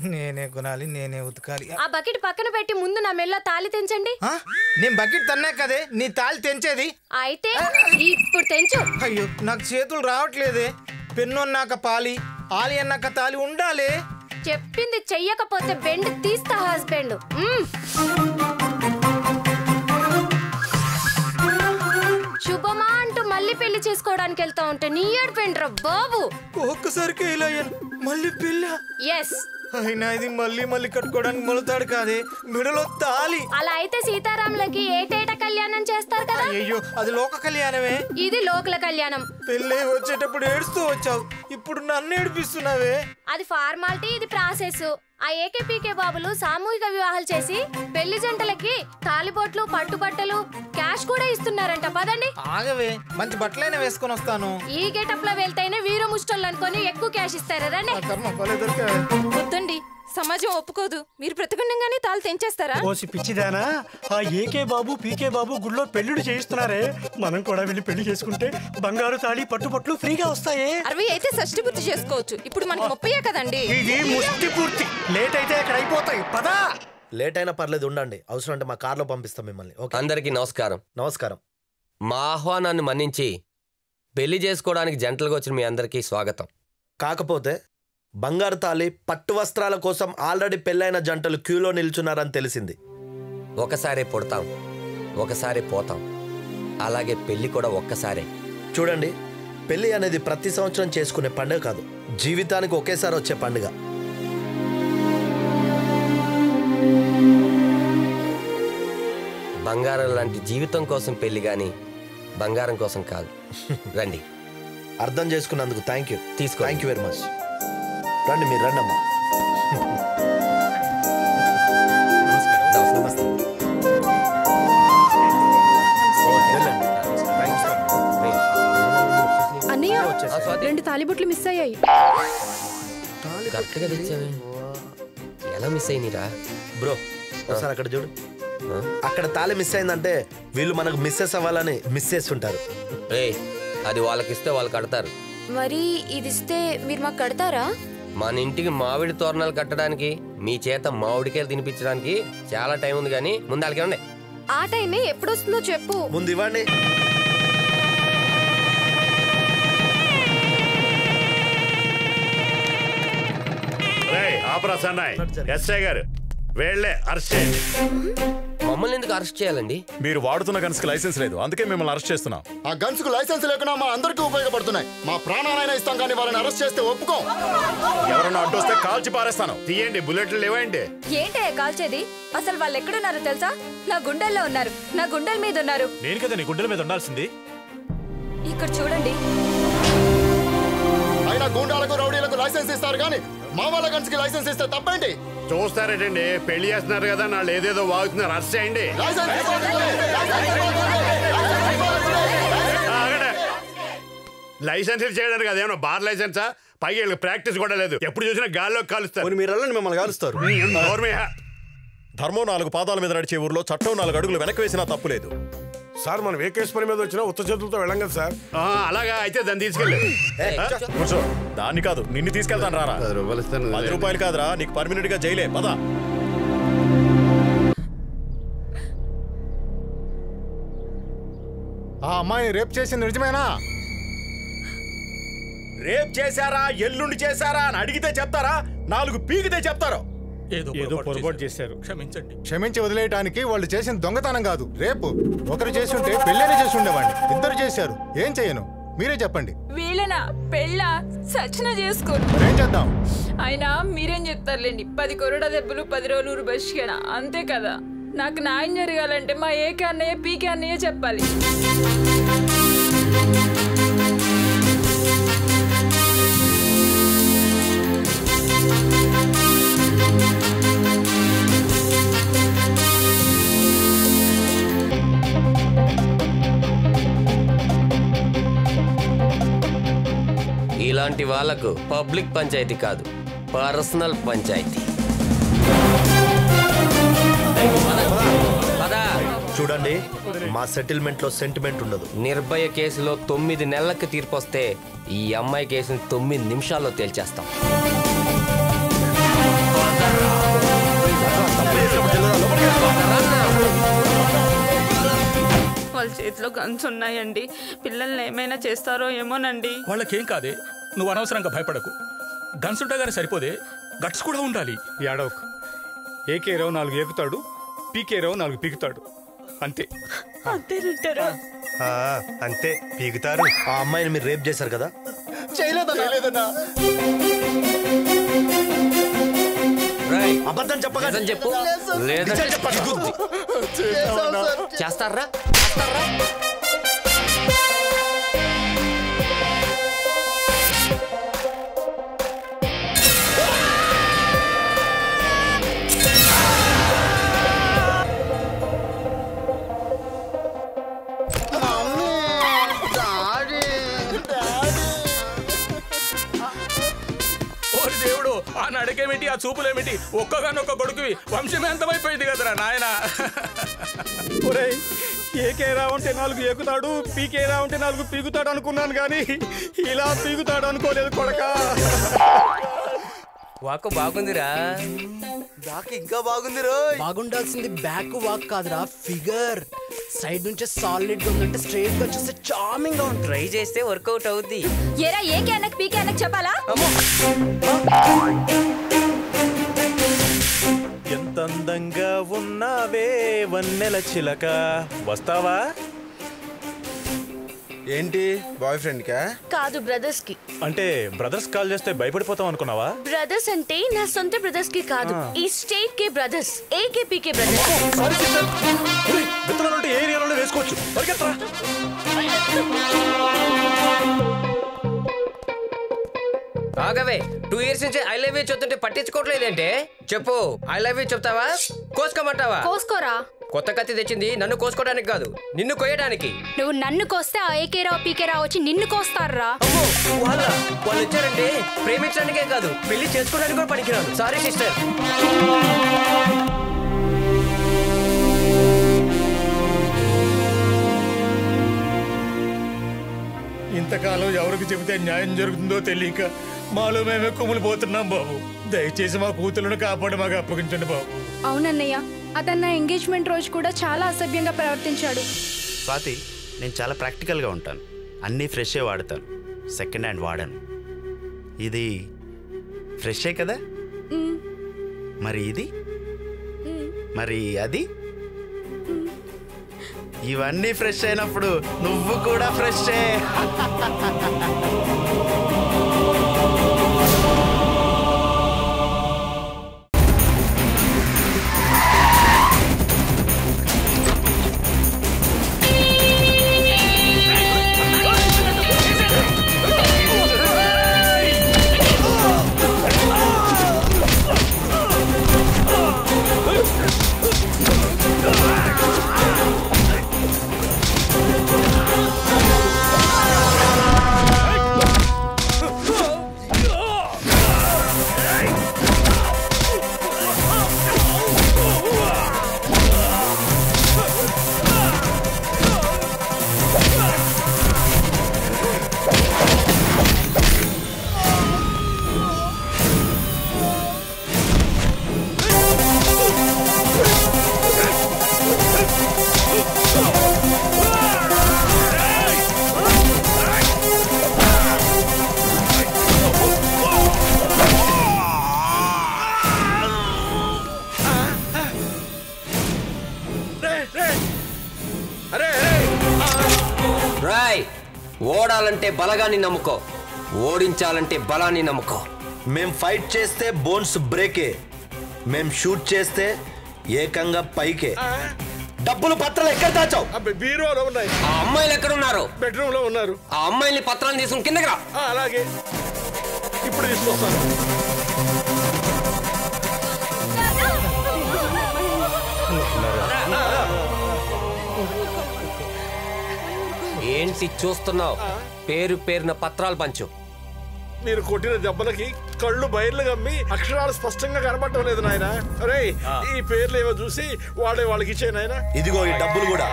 నేనే కొనాలి నేనే ఉతకాలి ఆ బకెట్ పక్కన పెట్టి ముందు నా మెల్ల తాళి తెంచండి ఆ? నేను బకెట్ తన్నా కదే నీ తాళి తెంచేది అయితే ఇప్పుడు తెంచు అయ్యో నాకు చేతులు రావట్లేదే పెన్ను అన్నాక పాలి ఆలి అన్నాక తాలి ఉండాలి చెప్పింది చెయ్యకపోతే బెండ్ తీస్తా హస్బెండ్ మ్మ్. శుభమా అంటూ మళ్ళీ పెళ్లి చేసుకోవడానికి వెళ్తా ఉంటే నీ ఏడుపెండ్రా బాబు ఒక్కసారికి ఇలా అయ్యాను మళ్ళీ పెళ్ళ ఎస్ అయినా ఇది మళ్ళీ మళ్ళీ కట్టుకోవడానికి మొలతాడు కాదే మెడలో తాలి అలా అయితే సీతారాములకి ఏటేట కళ్యాణం చేస్తారు కదా అయ్యో అది లోక కళ్యాణమే ఇది లోకల కళ్యాణం పెళ్ళి వచ్చేటప్పుడు ఏడుస్తూ వచ్చావు ఇప్పుడు నన్ను ఏడిపిస్తున్నావే అది ఫార్మాలిటీ ఇది ప్రాసెస్ ఆ ఏకేపీకే బాబులు సామూహిక వివాహాలు చేసి పెళ్లి జంటలకి తాలిబొట్లు పట్టుబట్టలు క్యాష్ కూడా ఇస్తున్నారంట పదండి ఆగవే మంచి బట్టలైనా వేసుకొని వస్తాను ఈ గెటప్ లో వెళ్తేనే వీర ముష్టోళ్ళు అనుకొని ఎక్కువ క్యాష్ ఇస్తారా రండి ఆ కర్మ భలే దొరికావే. వద్దండి సమాజం ఒప్పుకోదు మీరు బ్రతకుండగానే తాళ్ళు తెంచేస్తారా ఓసి పిచ్చిదానా ఆ ఏకే బాబు పీకే బాబు గుళ్ళో పెళ్లిళ్ళు చేయిస్తున్నారే మనం కూడా వెళ్ళి పెళ్లి చేసుకుంటే బంగారు తాళి పట్టుపట్లు ఫ్రీగా వస్తాయే అరవై అయితే షష్టి పూర్తి చేసుకోవచ్చు ఇప్పుడు మనకి ముప్పయే కదండి ఇది ముష్టి పూర్తి లేట్ అయితే అక్కడ అయిపోతాయి పదా లేట్ అయినా పర్లేదు ఉండండి అవసరం అంటే మా కార్లో పంపిస్తాం మిమ్మల్ని ఓకే అందరికీ నమస్కారం నమస్కారం మా ఆహ్వానాన్ని మన్నించి పెళ్లి చేసుకోవడానికి జంటలుగా వచ్చిన మీ అందరికీ స్వాగతం కాకపోతే బంగారు తాళి పట్టు వస్త్రాల కోసం ఆల్రెడీ పెళ్ళైన జంటలు క్యూలో నిల్చున్నారని తెలిసింది ఒకసారే పుడతాం ఒకసారే పోతాం అలాగే పెళ్లి కూడా ఒక్కసారే చూడండి పెళ్లి అనేది ప్రతి సంవత్సరం చేసుకునే పండుగ కాదు జీవితానికి ఒకేసారి వచ్చే పండుగ బంగారం లాంటి జీవితం కోసం పెళ్లి గాని బంగారం కోసం కాదు రండి అర్థం చేసుకున్నందుకు థ్యాంక్ యూ తీసుకో. థ్యాంక్ యూ వెరీ మచ్ రండి మీరు రండి అమ్మా నమస్తే. వెళ్ళండి అన్నయ్య ఆ, స్వాతి. రెండు తాలిబొట్లు మిస్ అయ్యాయి కరెక్ట్గా తెచ్చావే ఎలా మిస్ అయినరా బ్రో ఒకసారి అక్కడ చూడు అక్కడ తాళి మిస్ అయిందంటే వీళ్ళు మనకు మిస్సెస్ అవ్వాలని మిస్ చేస్తుంటారు రే అది వాళ్ళకిస్తే వాళ్ళు కడతారు మరి ఇది ఇస్తే మీరు మాకు కడతారా మన ఇంటికి మామిడి తోరణాలు కట్టడానికి మీ చేత మామిడికాయలు తినిపించడానికి చాలా టైం ఉంది కానీ ముందు వాళ్ళకి ఇవ్వండి ఆ టైమే ఎప్పుడు వస్తుందో చెప్పు ముందు ఇవ్వండి రేయ్, ఆపరా సన్నాయ్ ఎస్ఐ గారు వేళ్లే అరెస్ట్ చేయండి మమ్మల్ని ఎందుకు అరెస్ట్ చేయాలండి మీరు వాడుతున్న గన్స్కి లైసెన్స్ లేదు అందుకే మిమ్మల్ని అరెస్ట్ చేస్తున్నాం ఆ గన్స్ కు లైసెన్స్ లేకుండా మా అందరికీ ఉపయోగపడుతున్నాయి మా ప్రాణాలైనా ఇస్తాం కానీ వాళ్ళని అరెస్ట్ చేస్తే ఒప్పుకోం ఎవరన్నా అడ్డొస్తే కాల్చి పారేస్తాను తీయండి బుల్లెట్లు లేవండి ఏంటే కాల్చేది అసలు వాళ్ళు ఎక్కడున్నారో తెలుసా నా గుండెల్లో ఉన్నారు నా గుండెల మీద ఉన్నారు నేను కదా నీ గుడ్డల మీద ఉండాల్సింది ఇక్కడ చూడండి అయినా గూండాలకు రౌడీలకు లైసెన్స్ ఇస్తారు కానీ మా వాళ్ళ గన్స్ కి లైసెన్స్ ఇస్తే తప్పేంటి చూస్తారేటండి పెళ్లి చేస్తున్నారు కదా వాళ్ళు ఏదేదో వాగుతున్నారు అరెస్ట్ చేయండి లైసెన్స్ ఇవ్వండి. లైసెన్స్ ఇవ్వండి. ఆ, ఆగండి. లైసెన్స్ చేయడానికి అదేమన్నా బార్ లైసెన్సా పైగా వీళ్ళకి ప్రాక్టీస్ కూడా లేదు ఎప్పుడు చూసినా గాల్లో కాలుస్తారు మీరు వెళ్ళండి మిమ్మల్ని కాలుస్తారు నోర్మయ్య. ధర్మం నాలుగు పాదాల మీద నడిచే ఊర్లో చట్టం నాలుగు అడుగులు వెనక్కి వేసినా తప్పు లేదు సార్ మనం ఏకేశ్వరి మీద వచ్చిన ఉత్త చేతులతో వెళ్ళం కదా సార్ ఆ, అలాగా అయితే దాన్ని తీసుకెళ్ళి కూర్చో దాన్ని కాదు నిన్ను తీసుకెళ్తాను రారా పది రూపాయలు కాదురా నీకు పర్మినెంట్ గా జైలే పద ఆ అమ్మాయి రేపు చేసింది నిజమేనా రేప్ చేశారా ఎల్లుండి చేశారా అని అడిగితే చెప్తారా నాలుగు పీకితే చెప్తారు ఏదో పొరపాటు చేశారు క్షమించండి క్షమించి వదిలేయటానికి వాళ్ళు చేసిన దొంగతనం కాదు రేపు ఒకరు చేసి ఉంటే పెళ్ళైనా చేసి ఉండేవాడిని ఇద్దరు చేశారు ఏం చేయను మీరే చెప్పండి వీళ్ళనా పెళ్ళ సచిన చేసుకోరు మరేం చేద్దాం అయినా మీరేం చెప్తారులేండి పది కొరడ దెబ్బలు పది రోజులు ఊరు బస్కేనా అంతే కదా నాకు న్యాయం జరగాలంటే మా ఏకే అన్నయ్య పీకే అన్నయ్య చెప్పాలి ఇలాంటి వాళ్లకు పబ్లిక్ పంచాయతీ కాదు పర్సనల్ పంచాయతీ పద. చూడండి మా సెటిల్మెంట్ లో సెంటిమెంట్ ఉండదు నిర్భయ కేసులో తొమ్మిది నెలలకు తీర్పు వస్తే ఈ అమ్మాయి కేసుని తొమ్మిది నిమిషాల్లో తేల్చేస్తాం పద. వాళ్ళ చేతిలో గన్స్ ఉన్నాయండి పిల్లల్ని ఏమైనా చేస్తారో ఏమోనండి వాళ్ళకేం కాదే నువ్వు అనవసరంగా భయపడకు గన్స్ ఉంటే గానీ సరిపోదే గట్స్ కూడా ఉండాలి ఏడవకు ఏకే రావు నాలుగు ఏకుతాడు పీకే రావు నాలుగు పీకుతాడు అంతే అంతేనంటారా ఆ, అంతే పీకుతారు ఆ అమ్మాయిని మీరు రేప్ చేశారు కదా చేయలేదన్నా అబద్ధం చెప్పగా నిజం చెప్పు లేదా నిజం చెప్పండి. చేస్తారా ఓరి దేవుడు ఆ నడకేమిటి ఆ చూపులేమిటి ఒక్కగానొక్క కొడుకువి వంశమే అంతమైపోయింది కదరా నాయన ఒరేయ్ ఏకే రావు అంటే నాలుగు ఏకుతాడు పీకే రావు అంటే నాలుగు పీకుతాడు అనుకున్నాను కానీ ఇలా పీకుతాడు అనుకోలేదు కొడకా వాకు బాగుందిరా బ్యాక్ ఇంకా బాగుంది రో బాగుండాల్సింది బ్యాక్ వాక్ కాదురా ఫిగర్ సైడ్ నుంచి సాలిడ్ గా ఉందంటే స్ట్రైట్ గా చూస్తే చార్మింగ్ గా ఉంటుంది ట్రై చేస్తే వర్కౌట్ అవుద్ది ఏరా ఏకే అన్నకి పీకే అన్నకి చెప్పాలా ఎంత అందంగా ఉన్నావే వన్నెల చిలక వస్తావా ఏంటి బాయ్ ఫ్రెండ్ కా కాదు బ్రదర్స్ కి అంటే బ్రదర్స్ కాల్ చేస్తే భయపడిపోతాం అనుకున్నావా బ్రదర్స్ అంటే నా సొంత బ్రదర్స్ కి కాదు ఆ. ఈ state K brothers AK PK brothers విత్తనాలు ఏ ఏరియాలో వేసుకోవచ్చు పరిగెత్తరా ఆగవే టూ ఇయర్స్ నుంచి ఐ లవ్ యూ చెప్తుంటే పట్టించుకోవట్లేదేంటే చెప్పు ఐ లవ్ యూ చెప్తావా కోసుకోమంటావా కోసుకోరా కొత్త కత్తి తెచ్చింది నన్ను కోసుకోవడానికి కాదు నిన్ను కొయ్యడానికి నువ్వు నన్ను కోస్తే ఆ ఏకే రావు పీకే రావు వచ్చి నిన్ను కోస్తారా వాళ్ళ వాళ్ళు వచ్చారంటే ప్రేమించడానికే కాదు పెళ్లి చేసుకోవడానికి కూడా పనికిరాదు సారీ సిస్టర్ ఇంతకాలం ఎవరికి చెబితే న్యాయం జరుగుతుందో తెలియక మాలో మేమే కుమిలిపోతున్నాం బాబు దయచేసి మా కూతులను కాపాడి మాకు అప్పగించండి బాబు అవునన్నయ్య అతను నా ఎంగేజ్మెంట్ రోజు కూడా చాలా అసభ్యంగా ప్రవర్తించాడు స్వాతి నేను చాలా ప్రాక్టికల్గా ఉంటాను అన్నీ ఫ్రెషే వాడతాను సెకండ్ హ్యాండ్ వాడను ఇది ఫ్రెషే కదా మ్, మరి ఇది మ్. మరి అది ఇవన్నీ ఫ్రెష్ అయినప్పుడు నువ్వు కూడా ఫ్రెషే రాయ్ ఓడాలంటే బలగాన్ని నమ్ముకో ఓడించాలంటే బలాన్ని నమ్ముకో మేం ఫైట్ చేస్తే బోన్స్ బ్రేకే మేం షూట్ చేస్తే ఏకంగా పైకే డబ్బులు పత్రాలు ఎక్కడ దాచావు బీరువాలో ఉన్నాయి ఆ అమ్మాయిలు ఎక్కడ ఉన్నారు బెడ్రూమ్ లో ఉన్నారు ఆ అమ్మాయిని పత్రాలు తీసుకుని కిందకి రా ఆ, అలాగే ఇప్పుడు తీసుకొస్తాను ఏంటి చూస్తున్నావు పేరు పేరున పత్రాలు పంచు మీరు కొట్టిన దెబ్బలకి కళ్ళు బయర్లు గమ్మి అక్షరాలు స్పష్టంగా కనబడటం లేదు నాయన అరే ఈ పేర్లు ఏవో చూసి వాడే వాళ్ళకి ఇచ్చే నాయన ఇదిగో ఈ డబ్బులు కూడా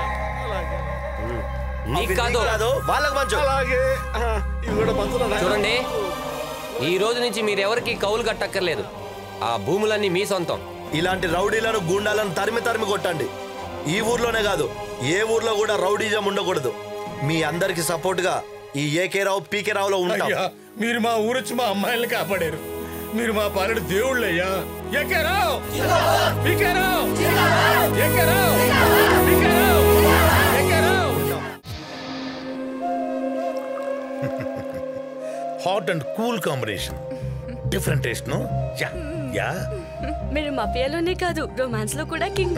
నీకు కాదు వాళ్ళకి మంచు అలాగే ఆ, ఇవి కూడా పంచురా నాయనా. చూడండి ఈ రోజు నుంచి మీరెవరికి కౌలు కట్టక్కర్లేదు ఆ భూములన్నీ మీ సొంతం ఇలాంటి రౌడీలను గూండాలను తరిమి తరిమి కొట్టండి ఈ ఊర్లోనే కాదు ఏ ఊర్లో కూడా రౌడీజం ఉండకూడదు మీ అందరికి సపోర్ట్గా ఈ ఏకే రావు పీకే రావులో ఉంటాం అయ్యా మీరు మా ఊరొచ్చి మా అమ్మాయిల్ని కాపాడారు మీరు మా పాలెడు దేవుళ్ళయ్యా ఎక్కరావు పీకారావు ఎక్కరావు పీకారావు ఎక్కరావు hot and cool combination different taste no yeah yeah మీరు మఫియాలోనే కాదు రొమాన్స్ లో కూడా కింగ్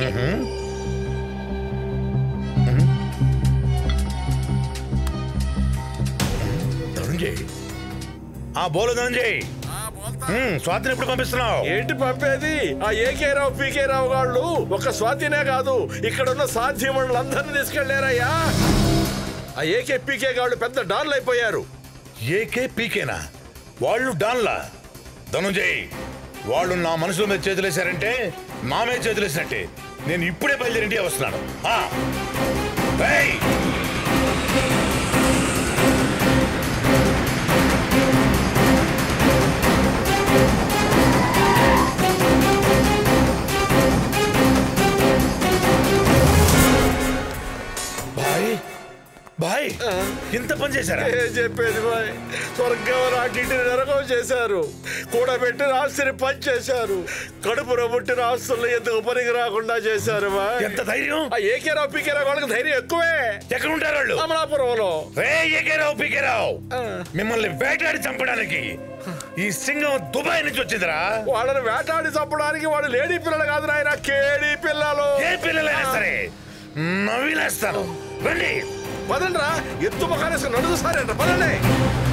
ధనుంజయ్ ఆ బోలు ధనుంజయ్ హ్మ్, స్వాతిని ఎప్పుడు పంపిస్తున్నావు ఏంటి పంపేది ఆ ఏకే రావు పీకే రావు వాళ్ళు ఒక స్వాతినే కాదు ఇక్కడ ఉన్న సాధ్యములందరినీ తీసుకెళ్లారయ్యా ఆ ఏకే పీకే గాళ్ళు పెద్ద డాన్లు అయిపోయారు ఏకే పీకేనా వాళ్ళు డాన్లా ధనుంజయ్ వాళ్ళు నా మనసుల మీద చేతులేశారంటే నా మీద చేతులేసినట్టే నేను ఇప్పుడే బయలుదేరి ఇండియా వస్తున్నాను ఆ. ఏయ్! బాయ్ బాయ్ ఇంత పని చేశారా ఏం చెప్పేది బాయ్ స్వర్గం రాటింటిని నరకం చేశారు కూడబెట్టిన ఆస్తిని పంచేశారు కడుపులో పుట్టిన ఆస్తులను ఎందుకు పనికి రాకుండా చేశారు బాయ్ ఎంత ధైర్యం ఆ ఏకేరావు పీకేరావు వాళ్ళకి ధైర్యం ఎక్కువే ఎక్కడ ఉంటారు వాళ్ళు అమలాపురంలో రే ఏకేరావు పీకేరావు మిమ్మల్ని వేటాడి చంపడానికి ఈ సింగం దుబాయ్ నుంచి వచ్చిందిరా వాళ్ళని వేటాడి చంపడానికి వాడు లేడీ పిల్లలు కాదు నాయన కేడీ పిల్లలు ఏ పిల్లలైనా సరే నవ్విలేస్తాను రండి పదండ్రా ఎత్తు ముఖానేసి నడుస్తారంట పదండి